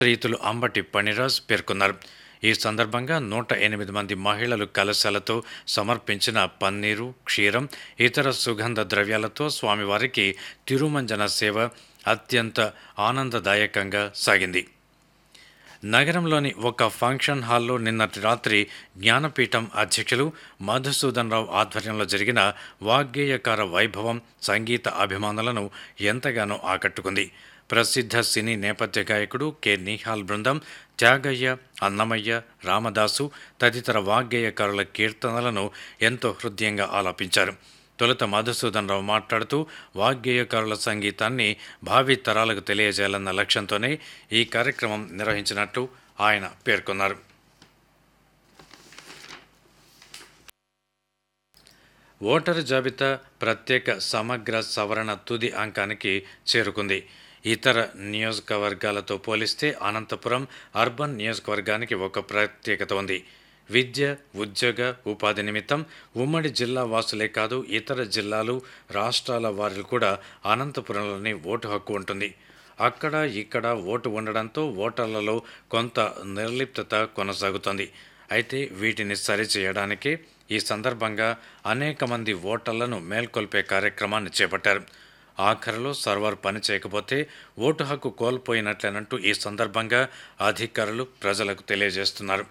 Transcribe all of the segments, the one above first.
రీతులు అంబటి పణిరాజ్ పేర్కొన్నారు ఈ సందర్భంగా నూట ఎనిమిది మంది మహిళలు కలశాలతో సమర్పించిన పన్నీరు క్షీరం ఇతర సుగంధ ద్రవ్యాలతో స్వామివారికి తిరుమంజన సేవ అత్యంత ఆనందదాయకంగా సాగింది నగరంలోని ఒక ఫంక్షన్ హాల్లో నిన్నటి రాత్రి జ్ఞానపీఠం అధ్యక్షులు మధుసూదన్ రావు ఆధ్వర్యంలో జరిగిన వాగ్గేయకార వైభవం సంగీత అభిమానులను ఎంతగానో ఆకట్టుకుంది ప్రసిద్ధ సినీ నేపథ్య గాయకుడు కె నిహాల్ బృందం త్యాగయ్య అన్నమయ్య రామదాసు తదితర వాగ్గేయకారుల కీర్తనలను ఎంతో హృదయంగా ఆలపించారు తొలుత మధుసూదన్ రావు మాట్లాడుతూ వాగ్గేయకారుల సంగీతాన్ని భావి తరాలకు తెలియజేయాలన్న లక్ష్యంతోనే ఈ కార్యక్రమం నిర్వహించినట్లు ఆయన పేర్కొన్నారు ఓటరు జాబితా ప్రత్యేక సమగ్ర సవరణ తుది అంకానికి చేరుకుంది ఇతర నియోజకవర్గాలతో పోలిస్తే అనంతపురం అర్బన్ నియోజకవర్గానికి ఒక ప్రత్యేకత ఉంది విద్య ఉద్యోగ ఉపాధి నిమిత్తం ఉమ్మడి జిల్లా వాసులే కాదు ఇతర జిల్లాలు రాష్ట్రాల వారు కూడా అనంతపురంలోని ఓటు హక్కు ఉంటుంది అక్కడ ఇక్కడ ఓటు ఉండడంతో ఓటర్లలో కొంత నిర్లిప్తత కొనసాగుతుంది అయితే వీటిని సరిచేయడానికే ఈ సందర్భంగా అనేక మంది ఓటర్లను మేల్కొల్పే కార్యక్రమాన్ని చేపట్టారు ఆఖరిలో సర్వర్ పని చేయకపోతే ఓటు హక్కు కోల్పోయినట్లేనంటూ ఈ సందర్భంగా అధికారులు ప్రజలకు తెలియజేస్తున్నారు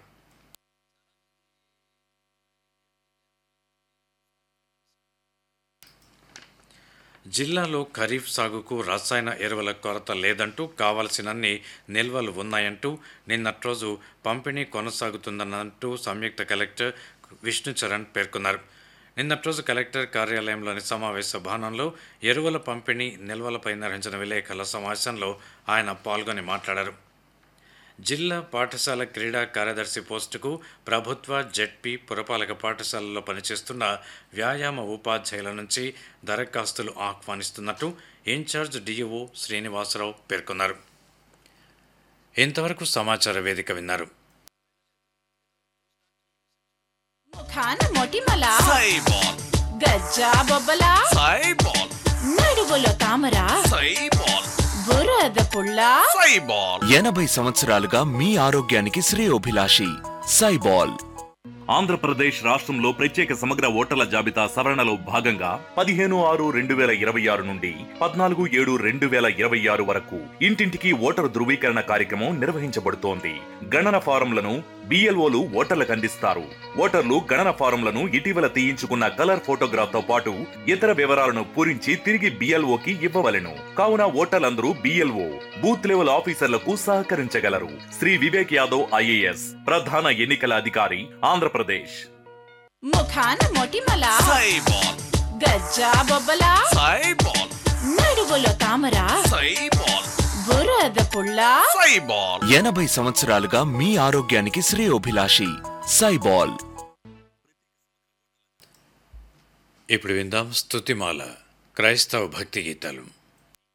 జిల్లాలో ఖరీఫ్ సాగుకు రసాయన ఎరువుల కొరత లేదంటూ కావలసినన్ని నిల్వలు ఉన్నాయంటూ నిన్నటి రోజు పంపిణీ కొనసాగుతుందన్నట్టు సంయుక్త కలెక్టర్ విష్ణుచరణ్ పేర్కొన్నారు నిన్నటి రోజు కలెక్టర్ కార్యాలయంలోని సమావేశ భవనంలో ఎరువుల పంపిణీ నిల్వలపై నిర్వహించిన విలేకరుల సమావేశంలో ఆయన పాల్గొని మాట్లాడారు జిల్లా పాఠశాల క్రీడా కార్యదర్శి పోస్టుకు ప్రభుత్వ జెడ్పీ పురపాలక పాఠశాలలో పనిచేస్తున్న వ్యాయామ ఉపాధ్యాయుల నుంచి దరఖాస్తులు ఆహ్వానిస్తున్నట్టు ఇన్ఛార్జ్ డిఈఓ శ్రీనివాసరావు పేర్కొన్నారు ఇంతవరకు సమాచార వేదిక విన్నారు ముఖాన మొటిమల సైబాల్ గజ్జా బొబ్బల సైబాల్ నడువులో తామర సైబాల్ బురద పుల్ల సైబాల్ ఎనభై సంవత్సరాలుగా మీ ఆరోగ్యానికి శ్రేయోభిలాషి సైబాల్ ఆంధ్రప్రదేశ్ రాష్ట్రంలో ప్రత్యేక సమగ్ర ఓటర్ల జాబితా సవరణలో భాగంగా పదిహేను ఆరు రెండు వేల ఇరవై ఆరు నుండి పద్నాలుగు ఏడు రెండు వేల ఇరవై ఆరు వరకు ఇంటింటికి ఓటరు ధృవీకరణ కార్యక్రమం నిర్వహించబడుతోంది గణన ఫారంలను బిఎల్ఓలు ఓటర్లకు అందిస్తారు ఓటర్లు గణన ఫారంలను ఇటీవల తీయించుకున్న కలర్ ఫోటోగ్రాఫ్ తో పాటు ఇతర వివరాలను పూరించి తిరిగి బిఎల్ఓకి ఇవ్వవలెను కావున ఓటర్లందరూ బిఎల్ఓ బూత్ లెవెల్ ఆఫీసర్లకు సహకరించగలరు శ్రీ వివేక్ యాదవ్ ఐఏఎస్ ప్రధాన ఎన్నికల అధికారి ఆంధ్రప్రదేశ్ ముఖాన మొటిమల సైబాల్ గజ్జా బొబ్బల సైబాల్ నడువులో తామర సైబాల్ బురద పుల్ల సైబాల్ ఎనభై సంవత్సరాలుగా మీ ఆరోగ్యానికి శ్రేయోభిలాషి సైబాల్ ఇప్పుడు విందాం స్తుతిమాల క్రైస్తవ భక్తి గీతాలు